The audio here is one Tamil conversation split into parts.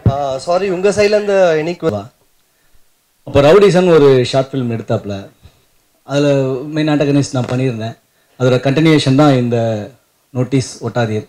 சாரி உங்கள் சைட்லேருந்து எனக்கு அப்போ ரவுடிசன் ஒரு ஷார்ட் ஃபிலிம் எடுத்தாப்புல அதில் மெயின் ஆண்டகனிஸ்ட் நான் பண்ணியிருந்தேன் அதோட கண்டினியூஷன் தான் இந்த நோட்டீஸ் ஒட்டாதீர்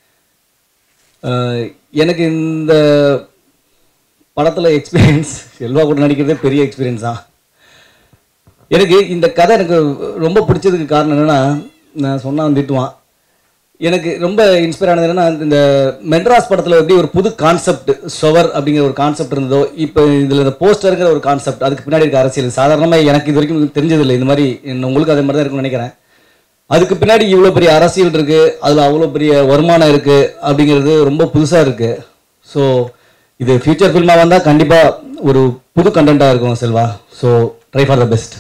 அஹ் எனக்கு இந்த படத்தில் எக்ஸ்பீரியன்ஸ் செல்வா கூட நடிக்கிறதே பெரிய எக்ஸ்பீரியன்ஸ் தான் எனக்கு இந்த கதை எனக்கு ரொம்ப பிடிச்சதுக்கு காரணம் என்னென்னா நான் சொன்னால் திட்டுவான் எனக்கு ரொம்ப இன்ஸ்பயர் ஆனது என்னன்னா இந்த மெட்ராஸ் படத்தில் எப்படி ஒரு புது கான்செப்ட் ஷவர் அப்படிங்கிற ஒரு கான்செப்ட் இருந்ததோ இப்போ இதில் இந்த போஸ்டருங்கிற ஒரு கான்செப்ட் அதுக்கு பின்னாடி இருக்க அரசியல் சாதாரணமாக எனக்கு இது வரைக்கும் தெரிஞ்சதில்லை இந்த மாதிரி இன்னும் உங்களுக்கு அதே மாதிரி தான் இருக்கும்னு நினைக்கிறேன் அதுக்கு பின்னாடி இவ்வளோ பெரிய அரசியல் இருக்குது அதில் அவ்வளோ பெரிய வருமானம் இருக்குது அப்படிங்கிறது ரொம்ப புதுசாக இருக்குது ஸோ இது ஃபியூச்சர் ஃபில்மாக வந்தால் கண்டிப்பாக ஒரு புது கண்டென்ட்டாக இருக்கும் Selva so try for the best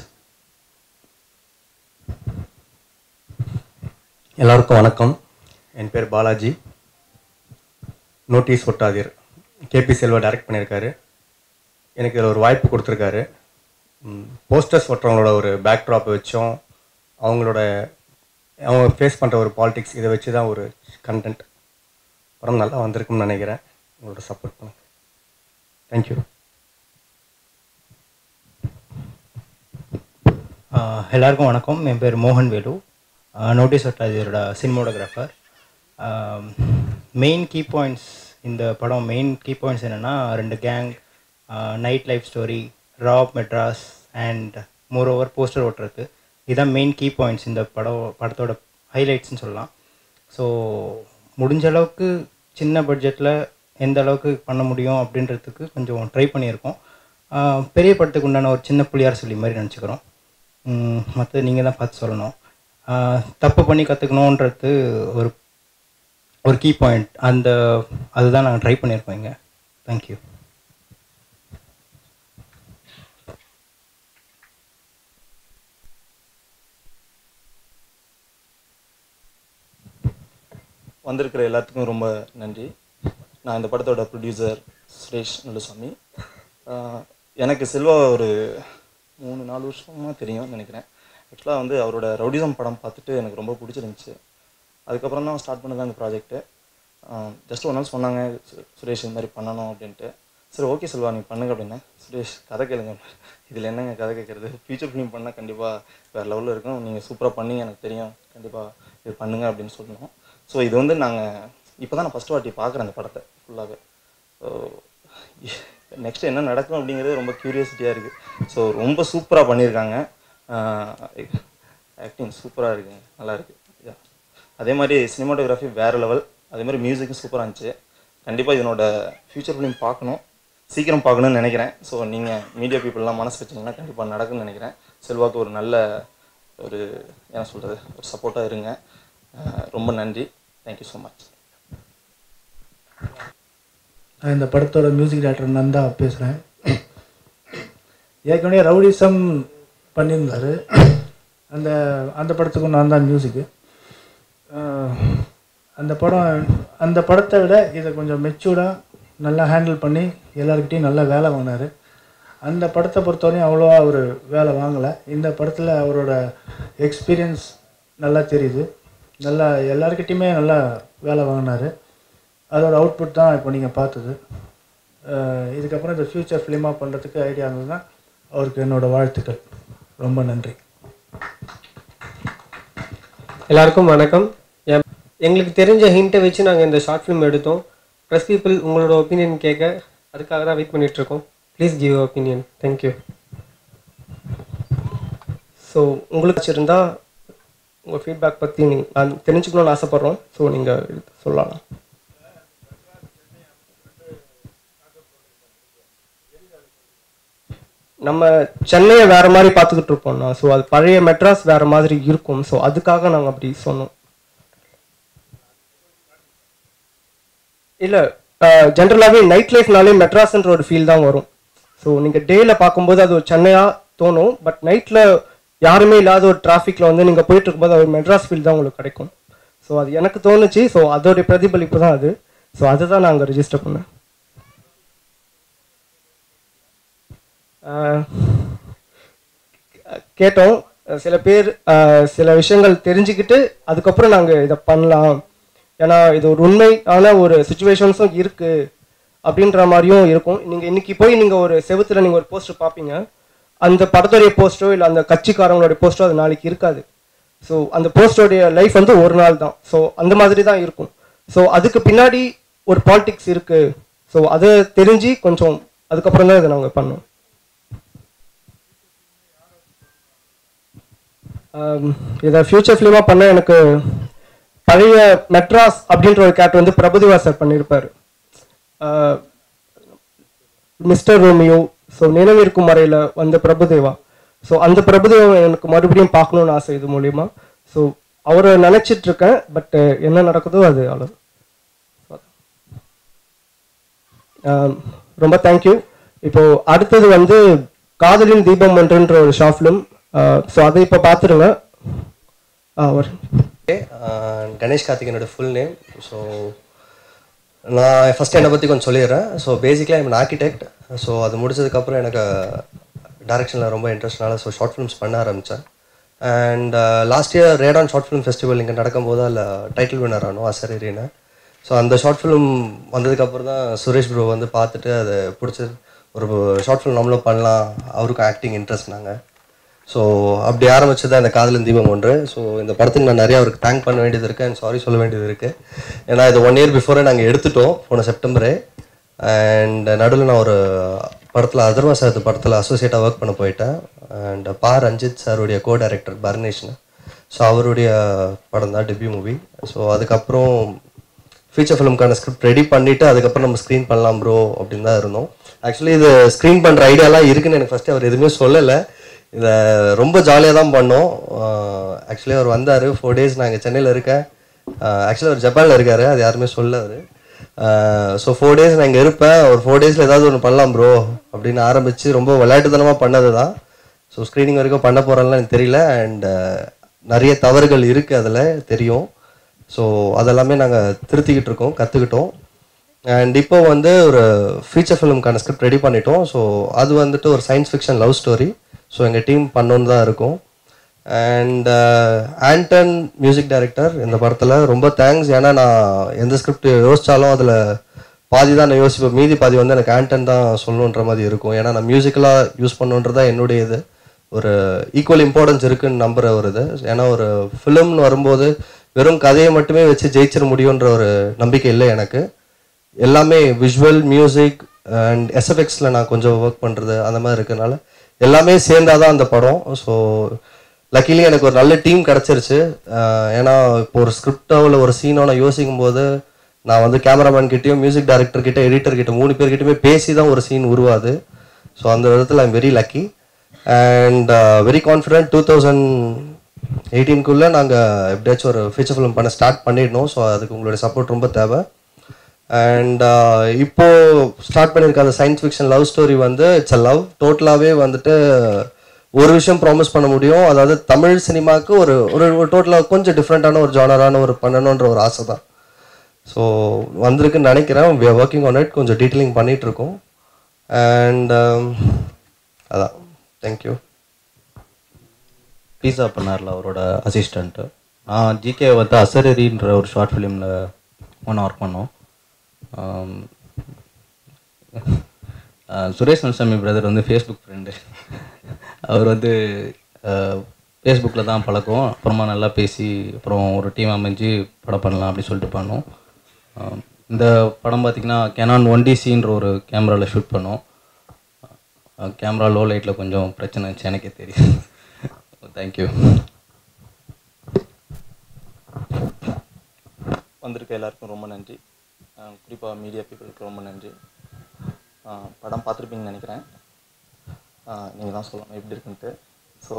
எல்லாருக்கும் வணக்கம் என் பேர் Balaji notice Ottatheer KP Selva direct பண்ணியிருக்காரு எனக்கு இதில் ஒரு வாய்ப்பு கொடுத்துருக்காரு போஸ்டர்ஸ் ஒட்டுறவங்களோட ஒரு பேக்ட்ராப் வச்சும் அவங்களோட அவங்க ஃபேஸ் பண்ணுற ஒரு பாலிடிக்ஸ் இதை வச்சு தான் ஒரு கண்டென்ட் படம் நல்லா வந்திருக்கும்னு நினைக்கிறேன் உங்களோட சப்போர்ட் பண்ணுங்க தேங்க்யூ ஆஹ் எல்லாருக்கும் வணக்கம் என் பேர் மோகன் வேலு நோட்டீஸ் ஒட்டாதியரோட சினிமோட்டோகிராஃபர் மெயின் கீ பாயிண்ட்ஸ் இந்த படம் மெயின் கீ பாயிண்ட்ஸ் என்னென்னா ரெண்டு gang night life story rap Madras and moreover poster ஓட்டுருக்கு இதுதான் மெயின் கீ பாயிண்ட்ஸ் இந்த படம் படத்தோட ஹைலைட்ஸ்னு சொல்லலாம் ஸோ முடிஞ்ச அளவுக்கு சின்ன பட்ஜெட்டில் எந்த அளவுக்கு பண்ண முடியும் அப்படின்றதுக்கு கொஞ்சம் ட்ரை பண்ணியிருக்கோம் ஆஹ் பெரிய படத்துக்கு உண்டான ஒரு சின்ன புள்ளியார் சொல்லி மாதிரி நினச்சிக்கிறோம் மற்ற நீங்கள் தான் பார்த்து சொல்லணும் ஆஹ் தப்பு பண்ணி கற்றுக்கணுன்றது ஒரு ஒரு கீ பாயிண்ட் அந்த அதுதான் நாங்கள் ட்ரை பண்ணியிருக்கோம் இங்கே தேங்க்யூ வந்திருக்கிற எல்லாத்துக்கும் ரொம்ப நன்றி நான் இந்த படத்தோட ப்ரொடியூசர் சுரேஷ் நல்லுசாமி ஆஹ் எனக்கு செல்வா ஒரு மூணு நாலு வருஷமாக தெரியும் நினைக்கிறேன் ஆக்சுவலாக வந்து அவரோட ரவுடிசம் படம் பார்த்துட்டு எனக்கு ரொம்ப பிடிச்சிருந்துச்சு அதுக்கப்புறம் தான் ஸ்டார்ட் பண்ணது அந்த ப்ராஜெக்ட்டு ஜஸ்ட் ஒரு நாள் சொன்னாங்க சு- சுரேஷ் இந்த மாதிரி பண்ணணும் அப்படின்ட்டு சரி ஓகே செல்வா நீ பண்ணுங்க அப்படின்னேன் சுரேஷ் கதை கேளுங்க இதில் என்னங்க கதை கேட்குறது ஃபியூச்சர் ஃபிலிம் பண்ணால் கண்டிப்பாக வேறு லெவலில் இருக்கும் நீங்கள் சூப்பராக பண்ணீங்க எனக்கு தெரியும் கண்டிப்பாக இது பண்ணுங்க அப்படின்னு சொன்னோம் ஸோ இது வந்து நாங்கள் இப்போ தான் நான் ஃபஸ்ட் வாட்டி பார்க்குறேன் அந்த படத்தை ஃபுல்லாகவே ஸோ நெக்ஸ்ட் என்ன நடக்கும் அப்படிங்கிறது ரொம்ப க்யூரியாசிட்டியாக இருக்குது ஸோ ரொம்ப சூப்பராக பண்ணியிருக்காங்க ஆக்டிங் சூப்பராக இருக்குங்க நல்லா இருக்கு Yeah. அதே மாதிரி சினிமாட்டோகிராஃபி வேறு லெவல் அதே மாதிரி மியூசிக்கும் சூப்பராக இருந்துச்சு கண்டிப்பாக இதனோட ஃப்யூச்சர் ஃபிலிம் பார்க்கணும் சீக்கிரம் பார்க்கணும்னு நினைக்கிறேன் ஸோ நீங்கள் மீடியா பீப்புளெலாம் மனசு வச்சிங்கன்னா கண்டிப்பாக நடக்கும்னு நினைக்கிறேன் செல்வாக்கு ஒரு நல்ல ஒரு என்ன சொல்கிறது ஒரு சப்போர்ட்டாக இருங்க அஹ் ரொம்ப நன்றி தேங்க்யூ ஸோ மச் நான் இந்த படத்தோட மியூசிக் டைரக்டர் நந்தா பேசுகிறேன் ஏற்கனவே ரவுடிசம் பண்ணியிருந்தார் அந்த அந்த படத்துக்கும் நான் தான் மியூசிக்கு அந்த படம் அந்த படத்தை விட இதை கொஞ்சம் மெச்சூர்டாக நல்லா ஹேண்டில் பண்ணி எல்லாருக்கிட்டையும் நல்லா வேலை வாங்கினார் அந்த படத்தை பொறுத்தவரையும் அவ்வளோவா அவர் வேலை வாங்கலை இந்த படத்தில் அவரோட எக்ஸ்பீரியன்ஸ் நல்லா தெரியுது நல்லா எல்லாருக்கிட்டையுமே நல்லா வேலை வாங்கினார் அதோட அவுட்புட் தான் இப்போ நீங்கள் பார்த்தது அஹ் இதுக்கப்புறம் இந்த ஃப்யூச்சர் ஃபிலிமாக பண்ணுறதுக்கு ஐடியா இருந்ததுன்னா அவருக்கு என்னோடய வாழ்த்துக்கள் ரொம்ப நன்றி எல்லாருக்கும் வணக்கம் என்- எங்களுக்கு தெரிஞ்ச ஹிண்ட்டை வச்சு நாங்கள் இந்த ஷார்ட் ஃபிலிம் எடுத்தோம் ப்ரெஸ் பீப்புள் உங்களோட ஒப்பீனியன் கேட்க அதுக்காக தான் வெயிட் பண்ணிட்டு இருக்கோம் please give opinion thank you so உங்களுக்கு வச்சுருந்தா உங்கள் ஃபீட்பேக் பற்றி நீங்கள் நான் தெரிஞ்சுக்கணும்னு ஆசைப்பட்றோம் ஸோ நீங்கள் சொல்லலாம் நம்ம சென்னையை வேற மாதிரி பார்த்துக்கிட்டு இருப்போம்னா ஸோ அது பழைய மெட்ராஸ் வேற மாதிரி இருக்கும் ஸோ அதுக்காக நாங்கள் அப்படி சொன்னோம் இல்லை ஜென்ரலாகவே நைட் லைஃப்னாலே மெட்ராஸ்ன்ற ஒரு ஃபீல் தான் வரும் ஸோ நீங்கள் டேயில் பார்க்கும்போது அது ஒரு சென்னையாக தோணும் பட் நைட்டில் யாருமே இல்லாத ஒரு டிராஃபிக்கில் வந்து நீங்கள் போயிட்டு இருக்கும்போது அது ஒரு மெட்ராஸ் ஃபீல் தான் உங்களுக்கு கிடைக்கும் ஸோ அது எனக்கு தோணுச்சு ஸோ அதோடைய பிரதிபலிப்பு தான் அது ஸோ அதை தான் நாங்கள் ரெஜிஸ்டர் பண்ணேன் ஆஹ் கேட்டோம் சில பேர் ஆஹ் சில விஷயங்கள் தெரிஞ்சுக்கிட்டு அதுக்கப்புறம் நாங்கள் இதை பண்ணலாம் ஏன்னா இது ஒரு உண்மையான ஒரு சுச்சுவேஷன்ஸும் இருக்கு அப்படின்ற மாதிரியும் இருக்கும் நீங்கள் இன்னைக்கு போய் நீங்கள் ஒரு செவுத்துல நீங்கள் ஒரு போஸ்டர் பார்ப்பீங்க அந்த படத்துடைய போஸ்டோ இல்லை அந்த கட்சிக்காரங்களுடைய போஸ்டோ அது நாளைக்கு இருக்காது ஸோ அந்த போஸ்டோடைய லைஃப் வந்து ஒரு நாள் தான் ஸோ அந்த மாதிரி தான் இருக்கும் ஸோ அதுக்கு பின்னாடி ஒரு பாலிடிக்ஸ் இருக்கு ஸோ அதை தெரிஞ்சு கொஞ்சம் அதுக்கப்புறம் தான் இதை நாங்கள் பண்ணோம் ஆம், இதை ஃபியூச்சர் ஃபிலிமாக பண்ண எனக்கு பழைய மெட்ராஸ் அப்படின்ற ஒரு கேரக்டர் வந்து பிரபுதிவா சார் பண்ணியிருப்பார் மிஸ்டர் ரோமியோ ஸோ நினைவிருக்கும் வரையில் வந்த பிரபுதேவா ஸோ அந்த பிரபுதேவா எனக்கு மறுபடியும் பார்க்கணும்னு ஆசை இது மூலியமா ஸோ அவரை நினைச்சிட்டு இருக்கேன் பட் என்ன நடக்குதோ அது அவ்வளோ ஆம், ரொம்ப தேங்க்யூ இப்போ அடுத்தது வந்து காதலின் தீபம் ஒன்றுன்ற ஒரு ஷார்ட் ஃபிலிம் ஸோ அதை இப்போ பார்த்துருங்க ஆ ஒரு கணேஷ் கார்த்திகனோட ஃபுல் நேம் ஸோ நான் ஃபஸ்ட்டு என்னை பற்றி கொஞ்சம் சொல்லிடுறேன் ஸோ பேசிக்கலாக ஐம் ஆர்கிடெக்ட் ஸோ அது முடிச்சதுக்கப்புறம் எனக்கு டைரக்ஷனில் ரொம்ப இன்ட்ரெஸ்ட்னால ஸோ ஷார்ட் ஃபிலிம்ஸ் பண்ண ஆரம்பித்தேன் அண்ட் லாஸ்ட் இயர் ரேடான் ஷார்ட் ஃபிலிம் ஃபெஸ்டிவல் இங்கே நடக்கும்போது அதில் டைட்டில் வினர் ஆனோம் அசரீரின்னு ஸோ அந்த ஷார்ட் ஃபிலிம் வந்ததுக்கப்புறம் தான் சுரேஷ் ப்ரோ வந்து பார்த்துட்டு அதை பிடிச்சி ஒரு ஷார்ட் ஃபிலிம் நம்மளும் பண்ணலாம் அவருக்கும் ஆக்டிங் இன்ட்ரெஸ்ட் நாங்கள் ஸோ அப்படி ஆரம்பிச்சது அந்த காதலின் தீபம் ஒன்று ஸோ இந்த படத்துக்கு நான் நிறைய அவருக்கு தேங்க் பண்ண வேண்டியது இருக்குது அண்ட் சாரி சொல்ல வேண்டியது இருக்குது ஏன்னா இது ஒன் இயர் பிஃபோரே நாங்கள் எடுத்துட்டோம் போன செப்டம்பரே அண்ட் நடுவில் நான் ஒரு படத்தில் அதர்வா சார் படத்தில் அசோசியேட்டாக ஒர்க் பண்ண போயிட்டேன் அண்ட் பா ரஞ்சித் சாருடைய கோ டைரக்டர் பர்னேஷ்னு ஸோ அவருடைய படம் தான் டெபியூ மூவி ஸோ அதுக்கப்புறம் ஃபீச்சர் ஃபிலிம்க்கான ஸ்கிரிப்ட் ரெடி பண்ணிவிட்டு அதுக்கப்புறம் நம்ம ஸ்க்ரீன் பண்ணலாம் ப்ரோ அப்படின்னு தான் இருந்தோம் ஆக்சுவலி இது ஸ்க்ரீன் பண்ணுற ஐடியாலாம் இருக்குன்னு எனக்கு ஃபஸ்ட்டு அவர் எதுவுமே சொல்லலை இதை ரொம்ப ஜாலியாக தான் பண்ணோம் ஆக்சுவலி அவர் வந்தார் ஃபோர் டேஸ் நான் இங்கே சென்னையில் இருக்கேன் ஆக்சுவலி அவர் ஜப்பானில் இருக்கார் அது யாருமே சொல்ல அவர் ஸோ ஃபோர் டேஸ் நான் இங்கே இருப்பேன் ஒரு ஃபோர் டேஸில் ஏதாவது ஒன்று பண்ணலாம் ப்ரோ அப்படின்னு ஆரம்பித்து ரொம்ப விளையாட்டுத்தனமாக பண்ணது தான் ஸோ ஸ்க்ரீனிங் வரைக்கும் பண்ண போகிறேன்லாம் எனக்கு தெரியல அண்ட் நிறைய தவறுகள் இருக்குது அதில் தெரியும் ஸோ அதெல்லாமே நாங்கள் திருத்திக்கிட்டு இருக்கோம் கற்றுக்கிட்டோம் அண்ட் இப்போ வந்து ஒரு ஃபீச்சர் ஃபிலிம்க்கான ஸ்கிரிப்ட் ரெடி பண்ணிட்டோம் ஸோ அது வந்துட்டு ஒரு science fiction love story so எங்கள் டீம் பண்ணோன்னு தான் இருக்கும் அண்ட் ஆண்டன் மியூசிக் டைரக்டர் இந்த படத்தில் ரொம்ப தேங்க்ஸ் ஏன்னா நான் எந்த ஸ்கிரிப்ட் யோசித்தாலும் அதில் பாதி தான் நான் யோசிப்பேன் மீதி பாதி வந்து எனக்கு ஆண்டன் தான் சொல்லணுன்ற மாதிரி இருக்கும் ஏன்னா நான் மியூசிக்கலாக யூஸ் பண்ணுன்றதா என்னுடைய இது ஒரு ஈக்குவல் இம்பார்ட்டன்ஸ் இருக்குன்னு நம்புகிற ஒரு இது ஏன்னா ஒரு ஃபிலிம்னு வரும்போது வெறும் கதையை மட்டுமே வச்சு ஜெயிச்சிட முடியுன்ற ஒரு நம்பிக்கை இல்லை எனக்கு எல்லாமே விஷுவல் மியூசிக் அண்ட் எஸ்எஃப்எக்ஸில் நான் கொஞ்சம் ஒர்க் பண்ணுறது அந்த மாதிரி இருக்கனால எல்லாமே சேர்ந்தாதான் அந்த படம் ஸோ லக்கிலி எனக்கு ஒரு நல்ல டீம் கிடச்சிருச்சு ஏன்னா இப்போ ஒரு ஸ்கிரிப்டோ இல்லை ஒரு சீனோ நான் யோசிக்கும் போது நான் வந்து கேமராமேன் கிட்டேயும் மியூசிக் டைரக்டர் கிட்ட எடிட்டர் கிட்ட மூணு பேர்கிட்டயுமே பேசி தான் ஒரு சீன் உருவாது ஸோ அந்த விதத்தில் I'm very lucky and very confident two thousand எயிட்டீன்குள்ளே நாங்கள் எப்படியாச்சும் ஒரு ஃபீச்சர் ஃபிலிம் பண்ண ஸ்டார்ட் பண்ணிடணும் ஸோ அதுக்கு உங்களுடைய சப்போர்ட் ரொம்ப தேவை அண்ட் இப்போ ஸ்டார்ட் பண்ணியிருக்க அந்த சயின்ஸ் ஃபிக்ஷன் லவ் ஸ்டோரி வந்து இட்ஸ் அ லவ் டோட்டலாகவே வந்துட்டு ஒரு விஷயம் ப்ராமிஸ் பண்ண முடியும் அதாவது தமிழ் சினிமாவுக்கு ஒரு ஒரு டோட்டலாக கொஞ்சம் டிஃப்ரெண்ட்டான ஒரு ஜானரான ஒரு பண்ணணுன்ற ஒரு ஆசை தான் ஸோ வந்திருக்குன்னு நினைக்கிறேன் we are working on it கொஞ்சம் டீட்டெயிலிங் பண்ணிட்டு இருக்கோம் அண்ட் அதான் தேங்க்யூ பீஸா பண்ணார்ல அவரோட அசிஸ்டண்ட்டு நான் ஜிகே வந்து அசரரின்ற ஒரு ஷார்ட் ஃபிலிமில் ஒன்று ஒர்க் பண்ணோம் ஆம், ஆஹ் சுரேஷ் நல்சாமி பிரதர் வந்து ஃபேஸ்புக் ஃப்ரெண்டு அவர் வந்து ஃபேஸ்புக்கில் தான் பழக்கம் அப்புறமா நல்லா பேசி அப்புறம் ஒரு டீம் அமைஞ்சு படம் பண்ணலாம் அப்படி சொல்லிட்டு பண்ணோம் ஆம், இந்த படம் பார்த்திங்கன்னா கெனான் ஒன் டிசின்ற ஒரு கேமராவில் ஷூட் பண்ணோம் கேமரா லோ லைட்டில் கொஞ்சம் பிரச்சனை இருந்துச்சு எனக்கே தெரியும் தேங்க்யூ வந்திருக்க எல்லாருக்கும் ரொம்ப நன்றி குறிப்பாக மீடியா பீப்புளுக்கு ரொம்ப நன்றி அஹ் படம் பார்த்துருப்பீங்கன்னு நினைக்கிறேன் நீங்கள் தான் சொல்லணும் எப்படி இருக்குன்ட்டு ஸோ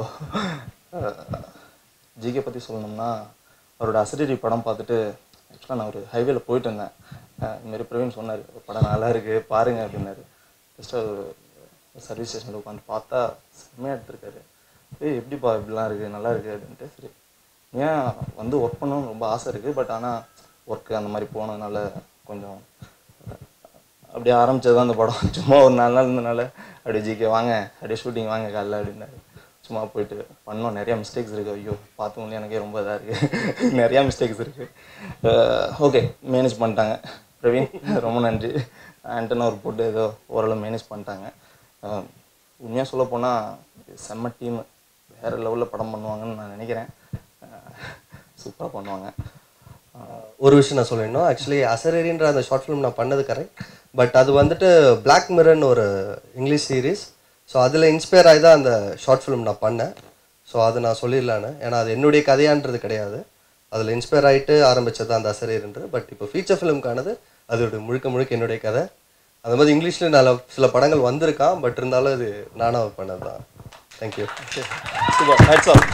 ஜிகே பற்றி சொல்லணும்னா அவரோட அசரீரி படம் பார்த்துட்டு ஆக்சுவலாக நான் ஒரு ஹைவேல போயிட்டு இருந்தேன் அஹ் இந்த மாதிரி பிரவீன் சொன்னார் படம் நல்லா இருக்கு பாருங்க அப்படின்னாரு ஜஸ்ட் ஒரு சர்வீஸ் ஸ்டேஷனில் உட்காந்து பார்த்தா செம்மையாக எடுத்திருக்காரு ஏய் எப்படிப்பா இப்படிலாம் இருக்குது நல்லா இருக்குது அப்படின்ட்டு சரி ஏன் வந்து ஒர்க் பண்ணணும்னு ரொம்ப ஆசை இருக்குது பட் ஆனால் ஒர்க்கு அந்த மாதிரி போனதுனால கொஞ்சம் அப்படியே ஆரம்பிச்சது தான் அந்த படம் சும்மா ஒரு நாலு நாள் இருந்தனால அப்படியே ஜிகே வாங்க அப்படியே ஷூட்டிங் வாங்க காலைல அப்படின்னாரு சும்மா போயிட்டு பண்ணோம் நிறையா மிஸ்டேக்ஸ் இருக்குது ஐயோ பார்த்தவங்களே எனக்கே ரொம்ப இதாக இருக்குது நிறையா மிஸ்டேக்ஸ் இருக்குது ஓகே மேனேஜ் பண்ணிட்டாங்க பிரவீன் ரொம்ப நன்றி ஆண்டனா ஒரு போட்டு ஏதோ ஓரளவு மேனேஜ் பண்ணிட்டாங்க உண்மையாக சொல்ல போனால் செம்ம டீம் வேறு லெவலில் படம் பண்ணுவாங்கன்னு நான் நினைக்கிறேன் சூப்பராக பண்ணுவாங்க ஒரு விஷயம் நான் சொல்லிடணும் ஆக்சுவலி அசரேரின்ற அந்த ஷார்ட் ஃபிலிம் நான் பண்ணது கரெக்ட் பட் அது வந்துட்டு Black மிரர்னு ஒரு இங்கிலீஷ் சீரீஸ் ஸோ அதில் இன்ஸ்பயர் ஆகி தான் அந்த ஷார்ட் ஃபிலிம் நான் பண்ணேன் ஸோ அது நான் சொல்லிடலான்னு ஏன்னா அது என்னுடைய கதையான்றது கிடையாது அதில் இன்ஸ்பயர் ஆகிட்டு ஆரம்பிச்சது அந்த அசரேருன்றது பட் இப்போ ஃபீச்சர் ஃபிலிம்க்கானது அதோட முழுக்க முழுக்க என்னுடைய கதை அந்த மாதிரி இங்கிலீஷில் நல்ல சில படங்கள் வந்திருக்கான் பட் இருந்தாலும் அது நானாக பண்ணது தான் thank you super hats off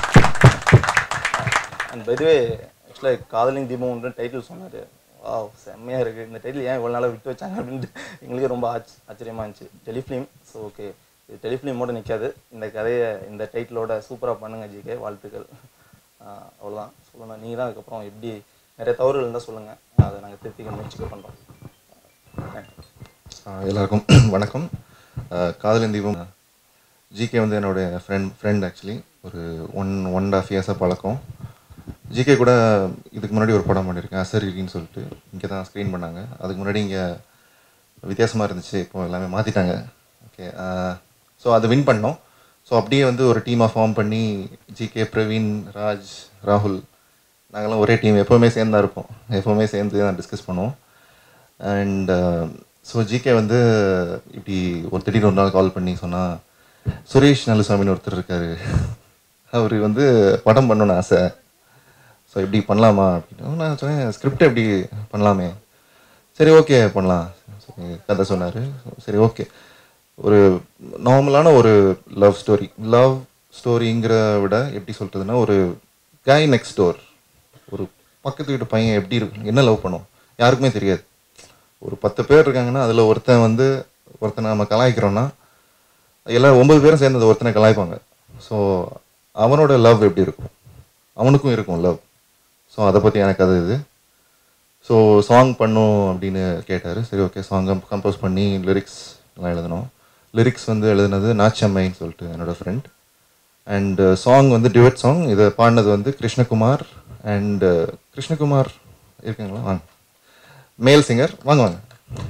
and by the way ஆக்சுவலாக காதலின் தீபம்ன்ற டைட்டில் சொன்னார் வா செம்மையாக இருக்குது இந்த டைட்டில் ஏன் இவ்வளோ நாளாக விட்டு வச்சாங்க அப்படின்ட்டு எங்களுக்கு ரொம்ப ஆச் ஆச்சரியமாக இருந்துச்சு டெலிஃபிலிம் ஸோ ஓகே இது டெலிஃபிலிமோட நிற்காது இந்த கதையை இந்த டைட்டிலோட சூப்பராக பண்ணுங்க ஜிகே வாழ்த்துக்கள் ஆஹ் அவ்வளவுதான் சொல்லணும் நீங்கள் தான் அதுக்கப்புறம் எப்படி நிறைய தவறுகள் இருந்தால் சொல்லுங்கள் அதை நாங்கள் திருத்திக்க முயற்சிக்க பண்ணுறோம் தேங்க்யூ ஆஹ் எல்லாருக்கும் வணக்கம் ஆஹ் காதலின் தீபம் ஜிகே வந்து என்னுடைய ஃப்ரெண்ட் ஃப்ரெண்ட் ஆக்சுவலி ஒரு ஒன் ஒன் அண்ட் ஆஃப் இயர்ஸாக பழக்கம் ஜிகே கூட இதுக்கு முன்னாடி ஒரு படம் பண்ணியிருக்கேன் அசரின்னு சொல்லிட்டு இங்கே தான் ஸ்க்ரீன் பண்ணாங்க அதுக்கு முன்னாடி இங்கே வித்தியாசமாக இருந்துச்சு இப்போ எல்லாமே மாற்றிட்டாங்க ஓகே ஸோ அதை வின் பண்ணோம் ஸோ அப்படியே வந்து ஒரு டீமாக ஃபார்ம் பண்ணி ஜிகே பிரவீன் ராஜ் ராகுல் நாங்கள்லாம் ஒரே டீம் எப்போவுமே சேர்ந்து தான் இருப்போம் எப்போவுமே சேர்ந்து தான் டிஸ்கஸ் பண்ணுவோம் அண்ட் ஸோ ஜிகே வந்து இப்படி ஒரு திடீர்னு ஒரு நாள் கால் பண்ணி சொன்னால் சுரேஷ் நல்லசாமின்னு ஒருத்தர் இருக்கார் அவர் வந்து படம் பண்ணணும்னு ஆசை ஸோ இப்படி பண்ணலாமா அப்படின்னு நான் சொன்னேன் ஸ்கிரிப்ட் எப்படி பண்ணலாமே சரி ஓகே பண்ணலாம் சரி கதை சொன்னார் சரி ஓகே ஒரு நார்மலான ஒரு லவ் ஸ்டோரி லவ் ஸ்டோரிங்கிற விட எப்படி சொல்கிறதுனா ஒரு guy நெக்ஸ்ட் டோர் ஒரு பக்கத்து வீட்டு பையன் எப்படி இருக்கும் என்ன லவ் பண்ணும் யாருக்குமே தெரியாது ஒரு பத்து பேர் இருக்காங்கன்னா அதில் ஒருத்தன் வந்து ஒருத்தனை நம்ம கலாய்க்கிறோன்னா எல்லாரும் ஒன்பது பேரும் சேர்ந்து அந்த ஒருத்தனை கலாய்ப்பாங்க ஸோ அவனோட லவ் எப்படி இருக்கும் அவனுக்கும் இருக்கும் லவ் ஸோ அதை பற்றி எனக்கு அது இது ஸோ சாங் பண்ணும் அப்படின்னு கேட்டார் சரி ஓகே சாங் கம்போஸ் பண்ணி லிரிக்ஸ் எல்லாம் எழுதணும் லிரிக்ஸ் வந்து எழுதுனது நாச்சம்மைன்னு சொல்லிட்டு என்னோட ஃப்ரெண்ட் அண்ட் சாங் வந்து டியூட் சாங் இதை பாடினது வந்து கிருஷ்ணகுமார் அண்ட் கிருஷ்ணகுமார் இருக்குங்களா வாங்க மேல் சிங்கர் வாங்க வாங்க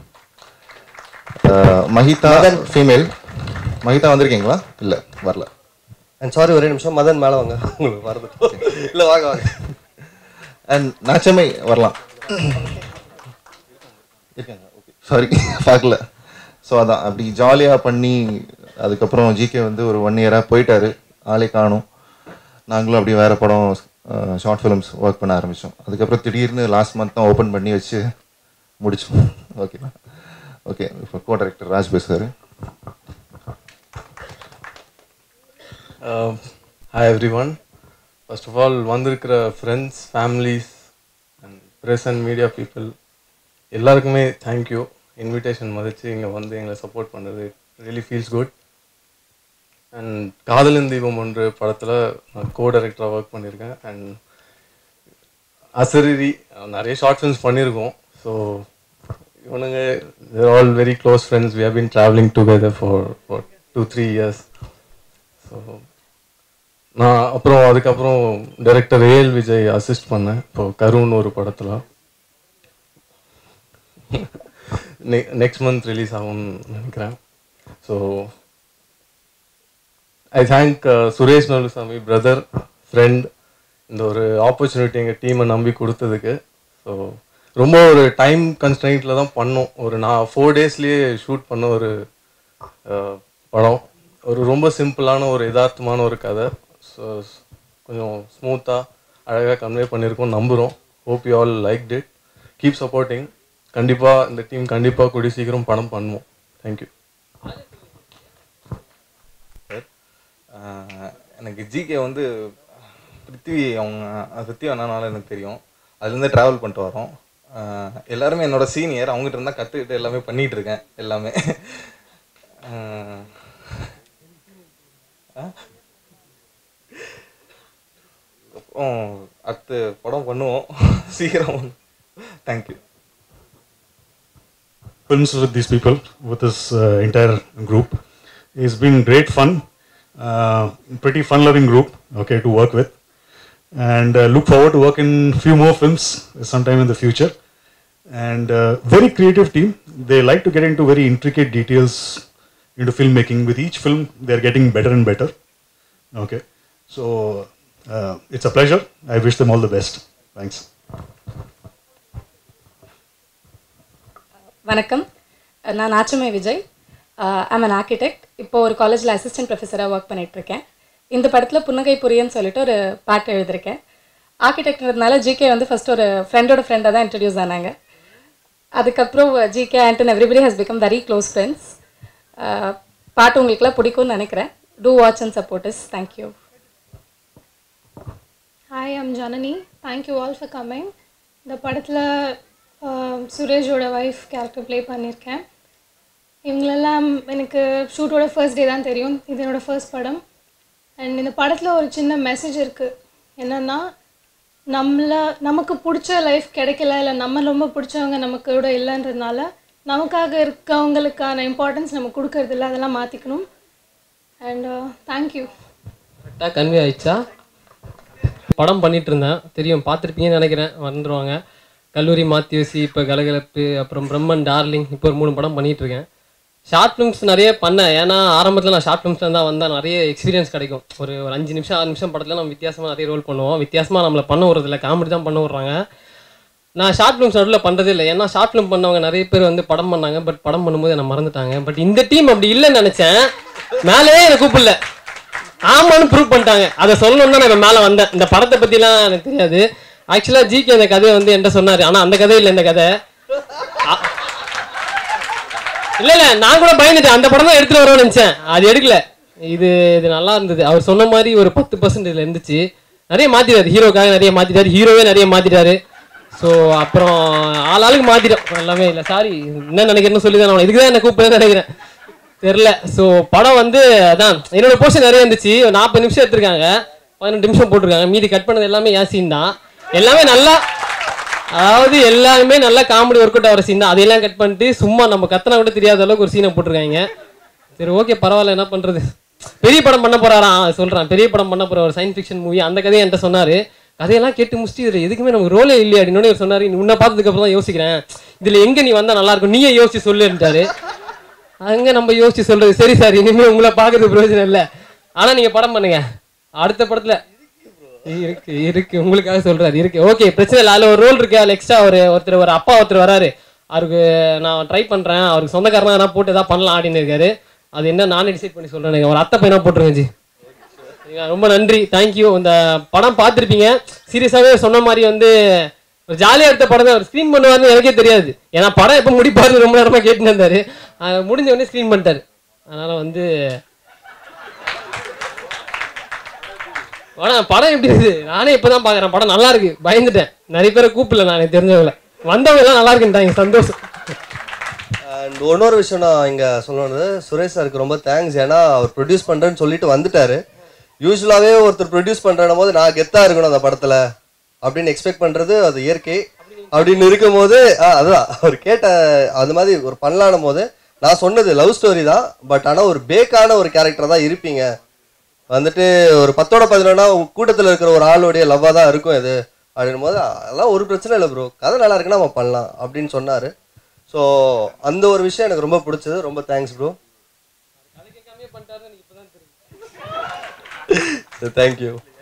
அஹ், மஹிதா ஃபீமேல் மஹிதா வந்திருக்கீங்களா இல்லை வரல அண்ட் சாரி ஒரே நிமிஷம் மதன் மேலே வாங்க உங்களுக்கு வரது இல்லை வாங்க வாங்க அண்ட் நாச்சம்மை வரலாம் இருக்காங்க ஓகே சாரி பார்க்கல ஸோ அதான் அப்படி ஜாலியாக பண்ணி அதுக்கப்புறம் ஜிகே வந்து ஒரு ஒன் இயராக போயிட்டாரு ஆளே காணும் நாங்களும் அப்படி வேறு படம் ஷார்ட் ஃபிலிம்ஸ் ஒர்க் பண்ண ஆரம்பித்தோம் அதுக்கப்புறம் திடீர்னு லாஸ்ட் மந்த் தான் ஓப்பன் பண்ணி வச்சு முடிச்சோம் ஓகே ஓகே இப்போ கோ டைரக்டர் ராஜ் பேசுவார் hi everyone first of all வந்திருக்கிற friends families and press and media people எல்லாருக்குமே தேங்க்யூ இன்விடேஷன் மதித்து இங்கே வந்து எங்களை சப்போர்ட் பண்ணுறது ரியலி ஃபீல்ஸ் குட் அண்ட் காதலின் தீபம் ஒன்று படத்தில் நான் கோ டைரக்டராக ஒர்க் பண்ணியிருக்கேன் அண்ட் அசரிரி நிறைய ஷார்ட் ஃபிலிம்ஸ் பண்ணியிருக்கோம் ஸோ இவனுங்க there all very close friends we have been travelling together for for two three years so நான் அப்புறம் அதுக்கப்புறம் டைரக்டர் ஏஎல் விஜய் அசிஸ்ட் பண்ணேன் இப்போ கருண் ஒரு படத்தில் நெக்ஸ்ட் மந்த் ரிலீஸ் ஆகும்னு நினைக்கிறேன் so I thank Suresh Nallasamy brother friend இந்த ஒரு ஆப்பர்ச்சுனிட்டி எங்கள் டீமை நம்பி கொடுத்ததுக்கு ஸோ ரொம்ப ஒரு டைம் கன்ஸ்ட்ரைண்ட்டில் தான் பண்ணோம் ஒரு நான் ஃபோர் டேஸ்லேயே ஷூட் பண்ண ஒரு அஹ், படம் ஒரு ரொம்ப சிம்பிளான ஒரு யதார்த்தமான ஒரு கதை ஸோ கொஞ்சம் ஸ்மூத்தாக அழகாக கன்வே பண்ணியிருக்கோம் நம்புகிறோம் hope you all like it keep supporting கண்டிப்பாக இந்த டீம் கண்டிப்பாக கூடி சீக்கிரம் படம் பண்ணுவோம் தேங்க்யூ ஆஹ் எனக்கு ஜிகே வந்து பிருத்திவி அவங்க பிருத்திவி அண்ணனால எனக்கு தெரியும் அதுலேருந்து ட்ராவல் பண்ணிட்டு வரோம் ஆஹ் எல்லாருமே என்னோட சீனியர் அவங்ககிட்ட இருந்தால் கற்றுக்கிட்டு எல்லாமே பண்ணிகிட்டு இருக்கேன் எல்லாமே ஆஹ் ஆ? அப்புறம் அடுத்து படம் பண்ணுவோம் சீக்கிரம் thank you films with these people, with this uh, entire group. It's been great fun, uh, pretty fun-loving group, okay, to work with, and uh, look forward to work in few more films sometime in the future. and uh, very creative team. They like to get into very intricate details into filmmaking. With each film, they're getting better and better. Okay, so uh, it's a pleasure. I wish them all the best. Thanks. வணக்கம் நான் Nachammai Vijay I'm an architect இப்போ ஒரு காலேஜில் அசிஸ்டன்ட் ப்ரொஃபஸராக ஒர்க் பண்ணிகிட்ருக்கேன் இந்த படத்தில் புன்னகை புரியன்னு சொல்லிட்டு ஒரு பாட்டு எழுதியிருக்கேன் ஆர்கிடெக்ட்ன்றதுனால ஜிகே வந்து ஃபஸ்ட் ஒரு ஃப்ரெண்டோட ஃப்ரெண்டாக தான் இன்ட்ரடியூஸ் ஆனாங்க அதுக்கப்புறம் GK Anton everybody has become very close friends பாட்டு உங்களுக்குலாம் பிடிக்கும்னு நினைக்கிறேன் to watch and support us thank you hi I'm Janani thank you all for coming இந்த படத்தில் சுரேஷோட ஒய்ஃப் கேரக்டர் ப்ளே பண்ணியிருக்கேன் இவங்களெல்லாம் எனக்கு ஷூட்டோட ஃபர்ஸ்ட் டே தான் தெரியும் இது என்னோடய ஃபர்ஸ்ட் படம் அண்ட் இந்த படத்தில் ஒரு சின்ன மெசேஜ் இருக்குது என்னென்னா நம்மளை நமக்கு பிடிச்ச லைஃப் கிடைக்கல இல்லை நம்ம ரொம்ப பிடிச்சவங்க நமக்கு கூட இல்லைன்றதுனால நமக்காக இருக்கவங்களுக்கான இம்பார்ட்டன்ஸ் நம்ம கொடுக்கறதில்ல அதெல்லாம் மாற்றிக்கணும் அண்ட் தேங்க்யூ கரெக்டாக கன்வே ஆயிடுச்சா படம் பண்ணிட்டு இருந்தேன் தெரியும் பார்த்துருப்பீங்கன்னு நினைக்கிறேன் வந்துருவாங்க கல்லூரி மாத்தியோசி இப்போ கலகலப்பு அப்புறம் பிரம்மன் டார்லிங் இப்போ ஒரு மூணு படம் பண்ணிட்டு இருக்கேன் ஷார்ட் ஃபிலிம்ஸ் நிறைய பண்ணேன் ஏன்னா ஆரம்பத்தில் நான் ஷார்ட் ஃபிலிம்ஸில் தான் வந்தால் நிறைய எக்ஸ்பீரியன்ஸ் கிடைக்கும் ஒரு ஒரு அஞ்சு நிமிஷம் ஆறு நிமிஷம் படத்தில் நம்ம வித்தியாசமாக நிறைய ரோல் பண்ணுவோம் வித்தியாசமாக நம்மளை பண்ண விடுறதில்ல காமெடி தான் பண்ண விட்றாங்க நான் ஷார்ட் ஃபிலிம்ஸ் நடுவில் பண்ணுறதே இல்லை ஏன்னா ஷார்ட் ஃபிலிம் பண்ணவங்க நிறைய பேர் வந்து படம் பண்ணாங்க பட் படம் பண்ணும்போது என்ன மறந்துட்டாங்க பட் இந்த டீம் அப்படி இல்லைன்னு நினச்சேன் மேலேயே என்னை கூப்பிடல ஆமான்னு ப்ரூவ் பண்ணிட்டாங்க அதை சொல்லணும்னு தான் நான் இப்ப மேலே வந்தேன் இந்த படத்தை பற்றிலாம் எனக்கு தெரியாது ஆக்சுவலாக ஜிகே அந்த கதையை வந்து என்கிட்ட சொன்னார் ஆனால் அந்த கதை இல்லை இந்த கதை அ- இல்ல இல்ல நான் கூட பயந்துட்டேன் அந்த படம் தான் எடுத்துட்டு வருவேன்னு நினைச்சேன் அது எடுக்கல இது இது நல்லா இருந்தது அவர் சொன்ன மாதிரி ஒரு பத்து பர்சன்ட் இதுல இருந்துச்சு நிறைய மாத்திட்டாரு ஹீரோக்காக நிறைய மாத்திட்டாரு ஹீரோவே நிறைய மாத்திட்டாரு ஸோ அப்புறம் ஆள் ஆளுக்கு மாத்திட்டோம் எல்லாமே இல்லை சாரி என்ன நினைக்கிறேன்னு சொல்லி தான் இதுக்கு தான் என்ன கூப்பிடுறேன்னு நினைக்கிறேன் தெரில ஸோ படம் வந்து அதான் என்னோட போர்ஷன் நிறைய இருந்துச்சு ஒரு நாற்பது நிமிஷம் எடுத்திருக்காங்க பதினெட்டு நிமிஷம் போட்டிருக்காங்க மீதி கட் பண்ணது எல்லாமே என் சீன் தான் எல்லாமே நல்லா அதாவது எல்லாருமே நல்லா காமெடி ஒர்க் அவுட் ஆகிற சீன் தான் அதையெல்லாம் கட் பண்ணிட்டு சும்மா நம்ம கத்தனா கூட தெரியாத அளவுக்கு ஒரு சீனை போட்டிருக்காங்க சரி ஓகே பரவாயில்ல என்ன பண்ணுறது பெரிய படம் பண்ண போறாராம் சொல்கிறேன் பெரிய படம் பண்ண போகிற ஒரு சயின்ஸ் ஃபிக்ஷன் மூவி அந்த கதையை என்கிட்ட சொன்னார் கதையெல்லாம் கேட்டு முடிச்சுட்டு இதில் எதுக்குமே நமக்கு ரோலே இல்லையா அப்படின்னு இவர் சொன்னார் உன்னை பார்த்ததுக்கு அப்புறம் தான் யோசிக்கிறேன் இதில் எங்கே நீ வந்தால் நல்லா இருக்கும் நீயே யோசிச்சு சொல்லுன்ட்டாரு அங்கே நம்ம யோசிச்சு சொல்றது சரி சார் இனிமேல் உங்களை பார்க்கறது பிரயோஜனம் இல்லை ஆனால் நீங்கள் படம் பண்ணுங்க அடுத்த படத்தில் இருக்கு இருக்கு உங்களுக்காக சொல்றாரு இருக்கு ஓகே பிரச்சனை இல்லை அதில் ஒரு ரோல் இருக்கு அதில் எக்ஸ்ட்ரா ஒரு ஒருத்தர் ஒரு அப்பா ஒருத்தர் வராரு அவருக்கு நான் ட்ரை பண்றேன் அவருக்கு சொந்தக்காரனா எதனா போட்டு எதாவது பண்ணலாம் அப்படின்னு இருக்காரு அது என்ன நானே டிசைட் பண்ணி சொல்றேன் ஒரு அத்தை பையனா போட்டுருங்க ஜி சரிங்களா? ரொம்ப நன்றி தேங்க்யூ இந்த படம் பார்த்துருப்பீங்க சீரியஸாகவே சொன்ன மாதிரி வந்து ஒரு ஜாலியாக எடுத்த படம் தான் அவர் ஸ்க்ரீன் பண்ணுவாருன்னு எனக்கே தெரியாது ஏன்னா படம் எப்போ முடிப்பாருன்னு ரொம்ப நேரமாக கேட்டுன்னு இருந்தாரு அது முடிஞ்ச உடனே ஸ்க்ரீன் பண்ணிட்டாரு அதனால வந்து ஆனால் படம் எப்படி இருக்குது நானே இப்போ தான் பார்க்குறேன் படம் நல்லா இருக்கு பயந்துட்டேன் நிறைய பேரை கூப்பிடல நான் எனக்கு தெரிஞ்சவங்கள வந்தவங்க எல்லாம் நல்லா இருக்குன்ட்டாங்க சந்தோஷம் அண்ட் இன்னொரு விஷயம் நான் இங்கே சொல்லணுது சுரேஷ் சாருக்கு ரொம்ப தேங்க்ஸ் ஏன்னா அவர் ப்ரொடியூஸ் பண்ணுறேன்னு சொல்லிட்டு வந்துட்டாரு யூஸ்வலாகவே ஒருத்தர் ப்ரொடியூஸ் பண்ணுறனும் போது நான் கெத்தாக இருக்கணும் அந்த படத்தில் அப்படின்னு எக்ஸ்பெக்ட் பண்ணுறது அது இயற்கை அப்படின்னு இருக்கும்போது ஆ, அதுதான் அவர் கேட்ட அது மாதிரி ஒரு பண்ணலானும் போது நான் சொன்னது லவ் ஸ்டோரி தான் பட் ஆனால் ஒரு பேக்கான ஒரு கேரக்டர் தான் இருப்பீங்க வந்துட்டு ஒரு பத்தோட பதினொன்னா கூட்டத்தில் இருக்கிற ஒரு ஆளுடைய லவ்வாக தான் இருக்கும் இது அப்படின்னும் போது அதெல்லாம் ஒரு பிரச்சனை இல்லை ப்ரோ கதை நல்லா இருக்குன்னா நம்ம பண்ணலாம் அப்படின்னு சொன்னார் ஸோ அந்த ஒரு விஷயம் எனக்கு ரொம்ப பிடிச்சது ரொம்ப தேங்க்ஸ் ப்ரோ தேங்க்யூ